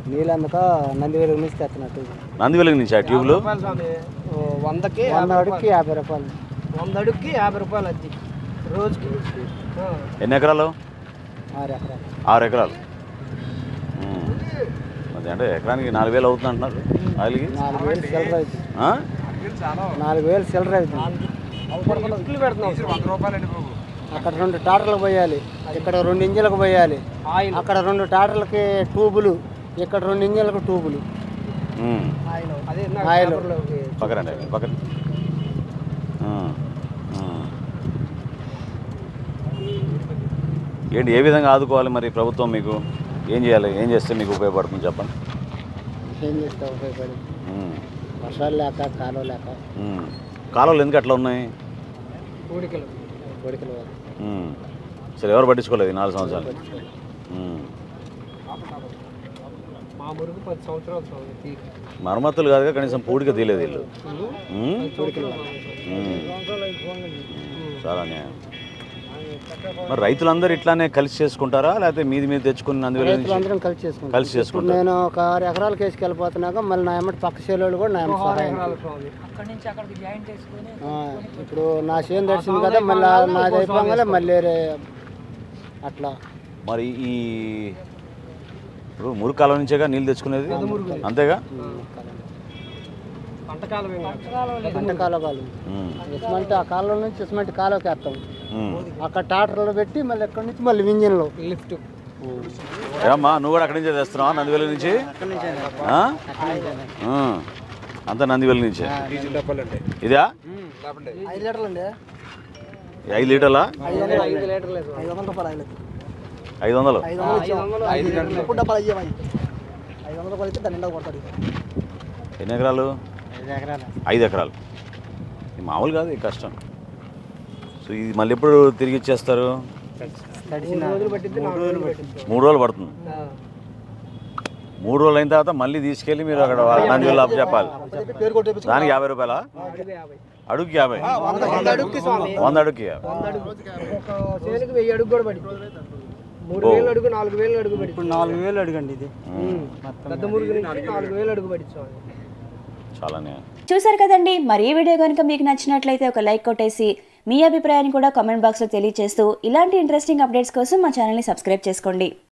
నీళ్ళు అందుక నంది వెలుగు నుంచి తెస్తున్నట్టు నంది వెలుగు నుంచి ఆ ట్యూబ్లు రూపాయలు స్వామి ఓ వందకి వంద యాభై అడుగుకి యాభై రూపాయలు రూపాయలు. వంద అడుగుకి యాభై రూపాయలు అద్దె రోజుకి ఆ. ఎన్ని ఎకరాలు ఆరు ఎకరాలు ఆరు ఎకరాలు ఉమ్. అది అంటే ఎకరానికి నాలుగు వేలు అవుతుంది అంటున్నారు ఆయిల్కి నాలుగు వేలు చిల్లర అవుతుంది ఆ? నాలుగు వేలు చిల్లర అవుతుంది లిఫ్ట్లు పెడుతున్నాం స్వామి. అక్కడ రెండు టాటర్లకు పోయాలి ఇక్కడ రెండు ఇంజిన్లకు పోయాలి ఆయిల్ అక్కడ రెండు టాటర్లకి ట్యూబులు ఇక్కడ రెండు ఇంజిన్లకు ట్యూబులు ఉమ్. ఆయిల్ అదే ఇందాక ఆయిల్. పేపర్లోకి పక్కరండి పక్కన ఉమ్. ఉమ్. ఏంటి ఏ విధంగా ఆదుకోవాలి మరి ప్రభుత్వం మీకు ఏం చేయాలి ఏం చేస్తే మీకు ఉపయోగపడుతుంది చెప్పండి ఏం చేస్తావు ఉపయోగపడి ఉమ్. వర్షాలు లేక కాలువ లేక ఉమ్. కాలువలు ఎందుకు అట్లా ఉన్నాయి కూడికలు కొడుకులు వాళ్ళు. ఉమ్. సరే ఎవరు పట్టించుకోలేదు ఈ నాలుగు సంవత్సరాలు ఉమ్. మా మురుగు పది సంవత్సరాలు స్వామి తీగ. మరమ్మతులు కాదుగా కనీసం పూడిక తీయలేదు వీళ్ళు ఉమ్? కూడికలు ఉమ్. చాలా న్యాయం మరి రైతులందరూ ఇట్లానే కలిసి చేసుకుంటారా లేకపోతే మీది మీద తెచ్చుకుని నందివేల నుంచి రైతులందరం కలిసి చేసుకుంటాం కలిసి ఇప్పుడు చేసుకుంటారు నేను ఒక ఆరు ఎకరాలు కేసుకు వెళ్ళిపోతున్నాక మళ్ళీ నా ఎమ్మటి పక్క చేలోళ్ళు కూడా నా ఎమ్మటి సహాయం ఎకరాలు స్వామి ఆ, ఇప్పుడు నా చేను తెచ్చింది కదా మళ్ళీ నాది అయిపోగానే మళ్ళీ వేరే అట్లా మరి ఈ ఇప్పుడు మురుగు కాలం నుంచేగా నీళ్ళు తెచ్చుకునేది అంతేగా పంటకాలం ఏం కాదు. పంట కాలువలు ఉమ్. ఇసుమంటి ఆ కాలువ నుంచి ఇసుమంటి కాలువకి వేస్తాం ఉమ్. అక్కడ టాటర్లు పెట్టి మళ్ళీ ఎక్కడి నుంచి మళ్ళీ ఇంజిన్లో లిఫ్ట్ ఏమ్మా నువ్వు కూడా అక్కడి నుంచే తెస్తున్నావా నందివేల నుంచి ఆ? ఉమ్. అంతా నందివేల నుంచే ఇదా ఐదు లీటర్లు అండి ఈ ఐదు లీటర్లా ఐదు లీటర్లు వేసుకో. ఐదు వందల రూపాయలు ఐదు ఐదు వందలు ఐదు వందలు ఐదు లీటర్లు ఎప్పుడు డబ్బాలు అయ్యాయి ఐదు వందల రూపాయలు ఇస్తే దాన్ని నిండా కొడతాడు ఎన్ని ఎకరాలు ఐదు ఎకరాలు ఐదు ఎకరాలు ఇది మామూలు కాదు ఇది కష్టం సో ఇది మళ్ళీ ఎప్పుడు తిరిగి ఇచ్చేస్తారు తడిసిన రోజులు పట్టిద్ది నాలుగు రోజులు పట్టిద్ది మూడు రోజులు పడుతుంది ఆ. మూడు రోజులు అయిన తర్వాత మళ్ళీ తీసుకెళ్ళి మీరు అక్కడ నందివేలు అప్పు చెప్పాలి పేరు కొట్టేపించు దానికి యాభై రూపాయలా అడుగు యాభై అడుగుకి యాభై వంద అడుగుకి స్వామి వంద అడుగుకి యాభై వంద అడుగు ఒక చేనుకి వెయ్యి అడుగు కూడా పడి మూడు వేలు అడుగు నాలుగు వేలు అడుగు పడి ఇప్పుడు నాలుగు వేలు అడగండి ఇది పెద్ద మురుగు నుంచి నాలుగు వేలు అడుగు పడి స్వామి చాలానే చూసారు కదండి మరి ఈ వీడియో కనుక మీకు నచ్చినట్లయితే ఒక లైక్ కొట్టేసి మీ అభిప్రాయాన్ని కూడా కామెంట్ బాక్స్లో తెలియజేస్తూ ఇలాంటి ఇంట్రెస్టింగ్ అప్డేట్స్ కోసం మా ఛానల్ని సబ్స్క్రైబ్ చేసుకోండి